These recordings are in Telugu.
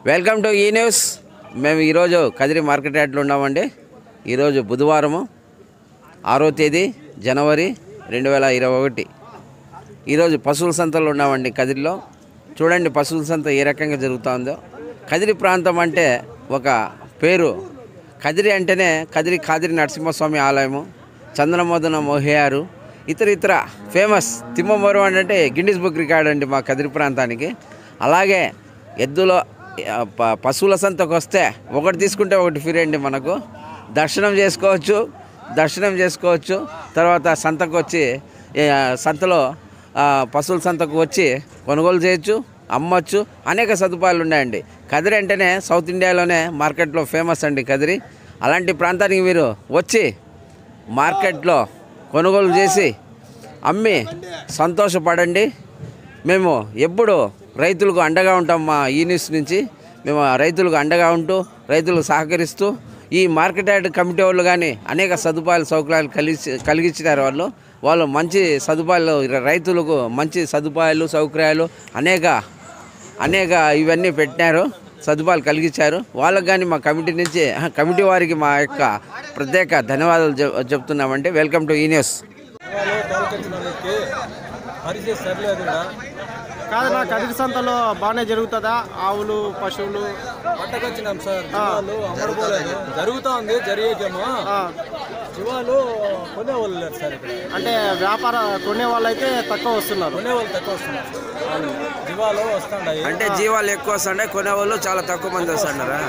వెల్కమ్ టు ఈ న్యూస్ మేము ఈరోజు కదిరి మార్కెట్ యార్డ్లో ఉన్నామండి ఈరోజు బుధవారము ఆరో తేదీ జనవరి రెండు వేల ఇరవై ఒకటి ఈరోజు పశువుల సంతలో ఉన్నామండి కదిరిలో చూడండి పశువుల సంత ఏ రకంగా జరుగుతుందో కదిరి ప్రాంతం అంటే ఒక పేరు కదిరి అంటేనే కదిరి కాదిరి నరసింహస్వామి ఆలయము చంద్రమోదన మోహేయారు ఇతర ఇతర ఫేమస్ తిమ్మమరం అంటే గిన్నిస్ బుక్ రికార్డ్ అండి మా కదిరి ప్రాంతానికి అలాగే ఎద్దులో ఆ, ప- పశువుల సంతకు వస్తే ఒకటి తీసుకుంటే ఒకటి ఫ్రీ అండి మనకు దర్శనం చేసుకోవచ్చు దర్శనం చేసుకోవచ్చు తర్వాత సంతకు వచ్చి ఏ, సంతలో ఆ, పశువుల సంతకు వచ్చి కొనుగోలు చేయొచ్చు అమ్మొచ్చు అనేక సదుపాయాలు ఉన్నాయండి కదిరి అంటేనే సౌత్ ఇండియాలోనే మార్కెట్లో ఫేమస్ అండి కదిరి అలాంటి ప్రాంతానికి మీరు వచ్చి మార్కెట్లో కొనుగోలు చేసి అమ్మి సంతోషపడండి మేము ఎప్పుడు రైతులకు అండగా ఉంటాం మా ఈ న్యూస్ నుంచి మేము ఆ రైతులకు అండగా ఉంటూ రైతులకు సహకరిస్తూ ఈ మార్కెట్ యార్డ్ కమిటీ వాళ్ళు కానీ అనేక సదుపాయాలు సౌకర్యాలు కలిగి కలిగించినారు వాళ్ళు వాళ్ళు మంచి సదుపాయాలు రైతులకు మంచి సదుపాయాలు సౌకర్యాలు అనేక అనేక ఇవన్నీ పెట్టినారు సదుపాయాలు కలిగించారు వాళ్ళకి కానీ మా కమిటీ నుంచి ఆహా, కమిటీ వారికి మా యొక్క ప్రత్యేక ధన్యవాదాలు చెప్ చెప్తున్నామంటే వెల్కమ్ టు ఈ న్యూస్ వాళ్ళు తోలుకొచ్చినందుకు పరిస్థితి సరిలేదు ఈడ. కాదు నా కదిరి సంతలో బాగానే జరుగుతుందా ఆవులు పశువులు పట్టకొచ్చినాం సార్ జీవాలు అమ్మడిపోలేదు జరుగుతా ఉంది జరిగేకేమో ఆ, జీవాలు కొనేవాళ్ళు లేరు సార్ ఇక్కడ అంటే వ్యాపార కొనే వాళ్ళైతే తక్కువ వస్తున్నారు కొనేవాళ్ళు తక్కువ వస్తున్నారు సార్. జీవాలు వస్తుంటాయి అంటే జీవాలు ఎక్కువ వస్తున్నాయి కొనేవాళ్ళు చాలా తక్కువ మంది వస్తున్నారా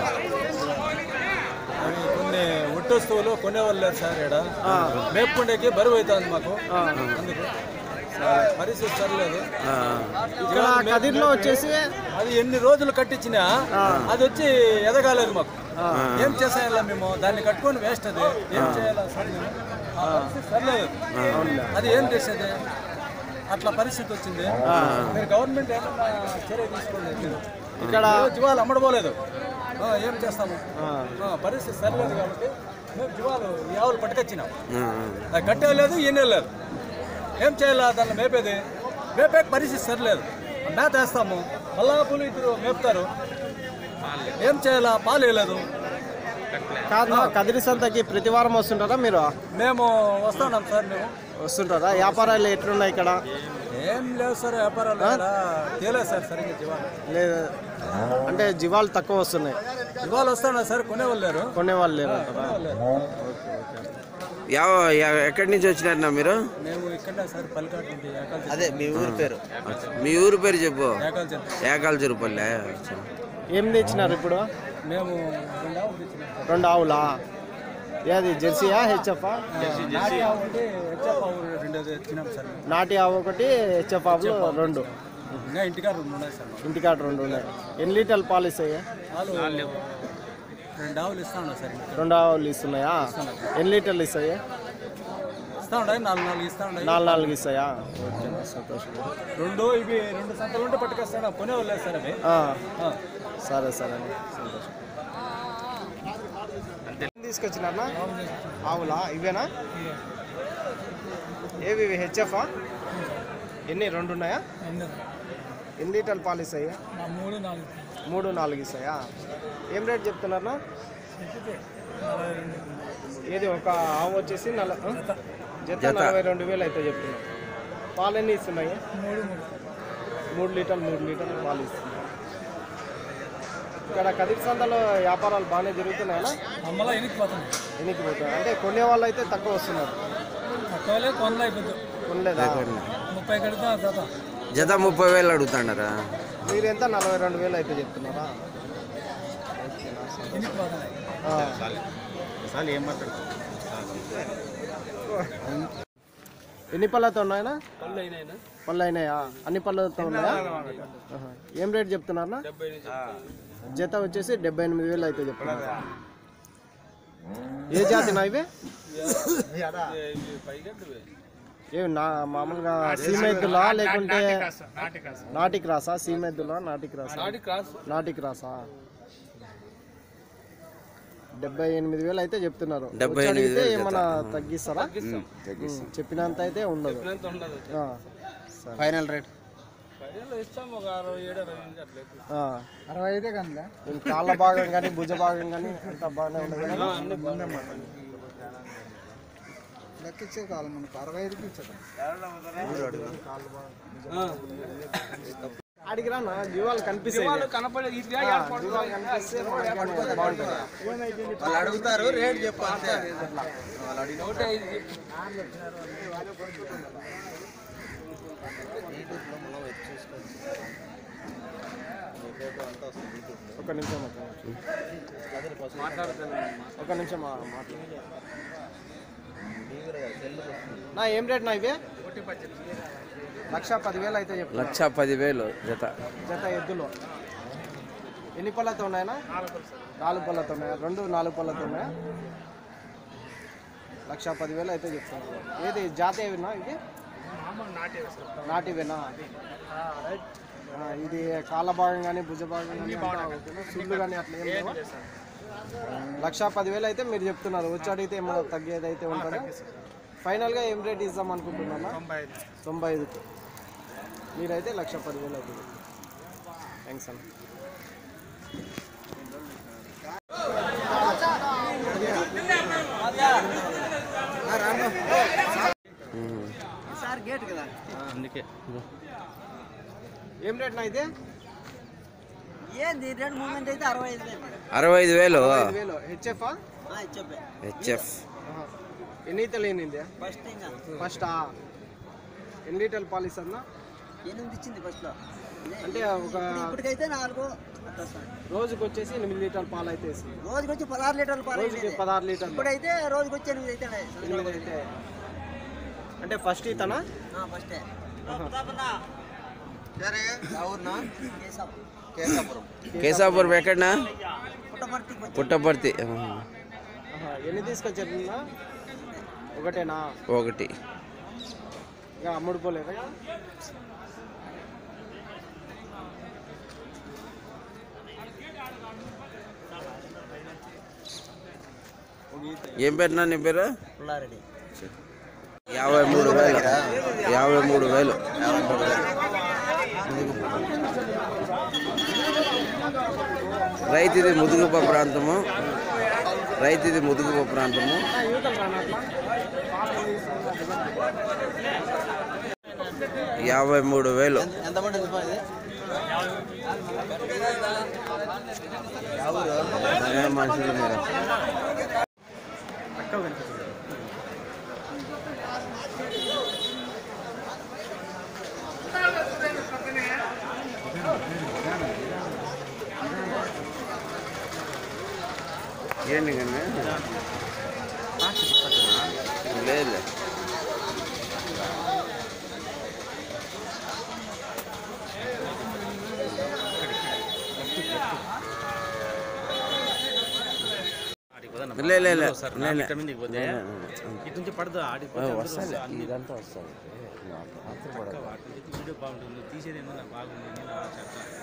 అవి కొన్ని ఒట్టు వస్తువులు కొనేవాళ్ళు లేరు సార్ ఇక్కడ మేపుకుండేకి బరువు అవుతుంది మాకు అందుకు పరిస్థితి సరిలేదు ఇక్కడ కదిరిలో వచ్చేసి అది ఎన్ని రోజులు కట్టించినా అది వచ్చి ఎదగాలేదు మాకు ఏం చేసేయాలా మేము దాన్ని కట్టుకొని వేస్ట్ అది ఏం చేయాలా సార్ మేము? ఆ పరిస్థితి సరిలేదు అది ఏం చేసేది అట్లా పరిస్థితి వచ్చింది మీరు గవర్నమెంట్ ఏమన్నా చర్య తీసుకోండి మీరు. ఇక్కడ జీవాలు అమ్మడపోలేదు ఆ, ఏం చేస్తాము ఆ, పరిస్థితి సరిలేదు కాబట్టి మేము జీవాలు ఈ ఆవులు పట్టుకొచ్చినాం అది కట్టేయలేదు ఈనేలేదు ఏం చేయాలా దాన్ని మేపేది మేపే పరిస్థితి సరిలేదు మేత వేస్తాము మళ్ళా పూలు ఇద్దరు మేపుతారు ఏం చేయాలా పాలు వేయలేదు కాదు నా కదిరి సంతకి ప్రతి వారం వస్తుంటారా మీరు మేము వస్తున్నాం సార్ మేము వస్తుంటారా వ్యాపారాలు ఎట్లున్నాయి ఇక్కడ ఏం లేవు సార్ వ్యాపారాలు ఇక్కడ తేలేదు సార్ సరిగ్గా జీవాలు లేదు అంటే జీవాలు తక్కువ వస్తున్నాయి జీవాలు వస్తున్నా సార్ కొనేవాళ్ళు లేరు కొనే వాళ్ళు లేరు అంటారా యా యా- ఎక్కడి నుంచి వచ్చినారన్నా మీరు మేము ఇక్కడ సార్ పల్లికాటు నుండి ఏకాల్ అదే మీ ఊరు పేరు మీ ఊరు పేరు చెప్పు ఏకాల్ చెట్టు ఏకాల చెరుపల్లె ఏం తెచ్చినారు ఇప్పుడు మేము రెండు ఆవులు తెచ్చినాం. రెండు ఆవులా ఏది జెర్సీయా హెచ్ఎఫా నాటి ఆవు ఒకటి, హెచ్ఎఫ్ ఆవు రెండు తెచ్చినాం సార్ నాటి ఆవు ఒకటి హెచ్ఎఫ్ ఆవులు రెండు ఇంకా ఇంటికాడ రెండు ఉన్నాయి సార్ మాకు. ఇంటికాడ రెండు ఉన్నాయి ఎన్ని లీటర్లు పాలు ఇస్తాయి పాలు రెండు ఆవులు ఇస్తా ఉన్నా సార్ ఇంకా. రెండు ఆవులు ఇస్తున్నాయా ఎన్ని లీటర్లు ఇస్తాయి ఇస్తా ఉండాయి నాలుగు నాలుగు ఇస్తా ఉండాయి నాలుగు నాలుగు ఇస్తాయా ఓకే సంతోషం రెండు ఇవి రెండు సంతలు ఉంటే పట్టుకొస్తాను కొనే వాళ్ళు సార్ అవి ఆ, ఆ. సరే సరే అండి సంతోషం ఏం తీసుకొచ్చినారా ఆవులా ఇవేనా ఏవి ఇవి హెచ్ఎఫా ఎన్ని రెండు ఉన్నాయా ఎన్ని లీటర్లు పాలు ఇస్తాయి మూడు నాలుగు మూడు నాలుగు ఇస్తాయా ఏం రేట్ చెప్తున్నారా ఏది ఒక ఆవు వచ్చేసి నల ఆ? జత నలభై రెండు వేలు అయితే చెప్తున్నా పాలు ఎన్ని ఇస్తున్నాయి మూడు మూడు మూడు లీటర్లు మూడు లీటర్లు పాలు ఇస్తున్నాయి ఇక్కడ కదిరి సంతలో వ్యాపారాలు బాగానే జరుగుతున్నాయా అమ్మలా ఎనికి పోతుంది ఎనికి పోతున్నాయి అంటే కొనే వాళ్ళు అయితే తక్కువ వస్తున్నారు తక్కువలే కొనలే అయిపోతుంది కొనలేదా ముప్పై కడితే జత జత ముప్పై వేలు అడుగుతాండారా మీరు ఎంత నలభై రెండు వేలు అయితే చెప్తున్నారా ఎనికి పోతుంది ఆ. ఎన్ని పళ్ళతో ఉన్నాయనా పళ్ళు అయినాయా అన్ని పళ్ళతో ఉన్నాయా ఆహా. ఏం రేట్ చెప్తున్నారా జత వచ్చేసి డెబ్బై ఎనిమిది వేలు అయితే చెప్తున్నారు ఏ జాతి నా ఇవి ఏమి నా మామూలుగా సీమెద్దులా లేకుంటే నాటి క్రాసా సీమెద్దులా నాటి క్రాసా నాటి క్రాసా డెబ్బై ఎనిమిది వేలు అయితే చెప్తున్నారు డెబ్బై వచ్చి ఎనిమిది అడిగితే వేలు ఏమన్నా తగ్గిస్తారా ఉం, చెప్పినంత అయితే ఉండదు ఆ, సరే. ఫైనల్ రేట్ పదివేలు ఇస్తాం ఒక అరవై ఏడు అరవై ఎనిమిది అట్లా ఎక్కువ. ఆ. అరవై ఐదే కదా ఈ కాళ్ళ భాగం కానీ భుజ భాగం కానీ అంత బాగానే ఉండదు కదా లెక్కిచ్చే కాలం మనకు అరవై ఐదుకి ఇచ్చేది ఆడికి రానా జీవాలు కనిపిస్తాయి కనపడే ఆ, జీవాలు కనిపిస్తే మనకి బాగుంటుంది వాళ్ళు అడుగుతారు రేట్ చెప్పు అంతే ఒక నిమిషం ఒక నిమిషం. ఒక నిమిషం ఆ, మాట్లాడు నా ఏం రేట్ నా ఇవి లక్ష పదివేలు అయితే చెప్పు లక్ష పదివేలు జత జత ఎద్దులు ఎన్ని పళ్ళతో ఉన్నాయనా నాలుగు పళ్ళతో ఉన్నాయా రెండు నాలుగు పళ్ళతో ఉన్నాయా లక్ష పదివేలు అయితే చెప్తున్నాను ఏది జాతి ఏవినా ఇది నాటివేనా ఆ, ఇది కాళ్ళ భాగం కానీ భుజ భాగం కానీ అంతా ఓకేనా? సుళ్ళు కానీ అట్లా ఏం లేవా లక్ష పదివేలు అయితే మీరు చెప్తున్నారు వచ్చి అడిగితే ఏమైనా తగ్గేది అయితే ఉంటుందా ఫైనల్గా ఏం రేట్ ఇద్దాం అనుకుంటున్నా తొంభై ఐదుకి మీరైతే లక్ష పదివేలు అవుతుంది థ్యాంక్స్ అన్న ఉమ్. అందుకే ఏం రేట్ నా ఇది ఏంది రెండు మూమెంట్ అయితే అరవై ఐదు వేలు అరవై ఐదు వేలు ఐదు వేలు హెచ్ఎఫ్ చెప్పే హెచ్ఎఫ్ ఎన్ని లీటర్లు ఎన్నింది ఫస్ట్ ఇంకా ఫస్ట్ ఎన్ని లీటర్లు పాలు ఇస్తుందా ఎనిమిది ఇచ్చింది ఫస్ట్ లో అంటే ఒక ఇప్పటికైతే నాలుగు అట్లా వస్తాయి. రోజుకి వచ్చేసి ఎనిమిది లీటర్ల పాలు అయితే ఇస్తుంది రోజుకి వచ్చి పదహారు లీటర్లు పాలు రోజుకి అయ్యేది. పదహారు లీటర్లు ఇప్పుడైతే రోజుకి వచ్చి ఎనిమిది అయితే ఎనిమిది అయితే అంటే ఫస్ట్ ఇతనా ఫస్టే కేసాపురం కేశాపురం ఎక్కడనా పుట్టమర్తికి వచ్చి పుట్టపర్తి ఉమ్. ఆహా, ఎన్ని తీసుకొచ్చారు ఒకటేనా ఒకటి ఇంకా అమ్ముడు పోలేదా ఏం పెట్టినా నీ పేరు పుల్లారెడ్డి యాభై మూడు వేలు యాభై మూడు వేలు రైతుది ముదుగుప ప్రాంతము రైతుది ముదుగుప ప్రాంతము యువతలు రానా అట్లా యాభై మూడు వేలు ఎంతమంది ఏం మనుషులు మీరు ఏంటి కన్నా లేదు లే లే లే లే, లే. లే, లే, ఇటు నుంచి పడదు ఆడికి లే. వస్తుంది ఇదంతా వస్తుంది వీడియో బాగుంటుంది తీసేది ఏమన్నా బాగుంది నేను ఆ చెత్త